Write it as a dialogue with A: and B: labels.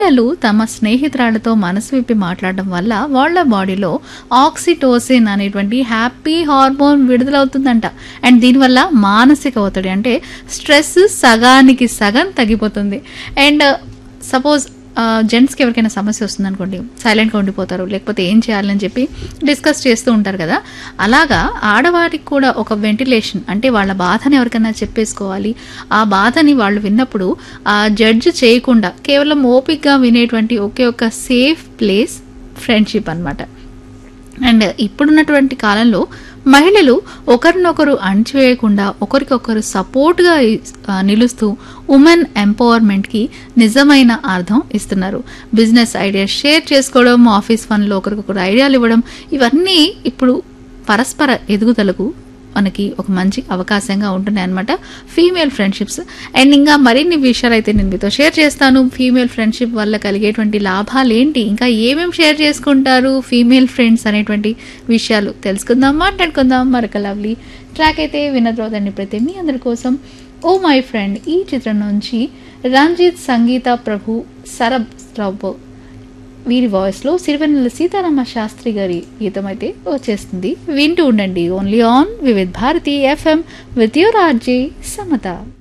A: పిల్లలు తమ స్నేహితురాలతో మనసు విప్పి మాట్లాడడం వల్ల వాళ్ళ బాడీలో ఆక్సిటోసిన్ అనేటువంటి హ్యాపీ హార్మోన్ విడుదలవుతుందంట అండ్ దీనివల్ల మానసిక ఒత్తిడి అంటే స్ట్రెస్ సగానికి సగం తగ్గిపోతుంది అండ్ సపోజ్ జెంట్స్కి ఎవరికైనా సమస్య వస్తుంది అనుకోండి సైలెంట్గా ఉండిపోతారు లేకపోతే ఏం చేయాలని చెప్పి డిస్కస్ చేస్తూ ఉంటారు కదా అలాగా ఆడవారికి కూడా ఒక వెంటిలేషన్ అంటే వాళ్ళ బాధని ఎవరికైనా చెప్పేసుకోవాలి ఆ బాధని వాళ్ళు విన్నప్పుడు ఆ జడ్జ్ చేయకుండా కేవలం ఓపిక్గా వినేటువంటి ఒకే ఒక సేఫ్ ప్లేస్ ఫ్రెండ్షిప్ అన్నమాట అండ్ ఇప్పుడున్నటువంటి కాలంలో మహిళలు ఒకరినొకరు అణచివేయకుండా ఒకరికొకరు సపోర్ట్గా నిలుస్తూ ఉమెన్ ఎంపవర్మెంట్కి నిజమైన అర్థం ఇస్తున్నారు బిజినెస్ ఐడియాస్ షేర్ చేసుకోవడం ఆఫీస్ పనులు ఒకరికొకరు ఐడియాలు ఇవ్వడం ఇవన్నీ ఇప్పుడు పరస్పర ఎదుగుదలకు మనకి ఒక మంచి అవకాశంగా ఉంటున్నాయి అనమాట ఫీమేల్ ఫ్రెండ్షిప్స్ అండ్ ఇంకా మరిన్ని విషయాలు అయితే నేను మీతో షేర్ చేస్తాను ఫీమేల్ ఫ్రెండ్షిప్ వల్ల కలిగేటువంటి లాభాలు ఏంటి ఇంకా ఏమేమి షేర్ చేసుకుంటారు ఫీమేల్ ఫ్రెండ్స్ అనేటువంటి విషయాలు తెలుసుకుందాం మాట్లాడుకుందాం మరొక లవ్లీ ట్రాక్ అయితే వినద్రోదండి ప్రతి మీ అందరి కోసం ఓ మై ఫ్రెండ్ ఈ చిత్రం నుంచి రంజిత్ సంగీత ప్రభు సరబ్ స్ట్రబ్ వీరి వాయిస్లో సిరివెన్నెల సీతారామ శాస్త్రి గారి గీతం అయితే వచ్చేస్తుంది వింటూ ఉండండి only on Vividh Bharati FM with your RJ Samata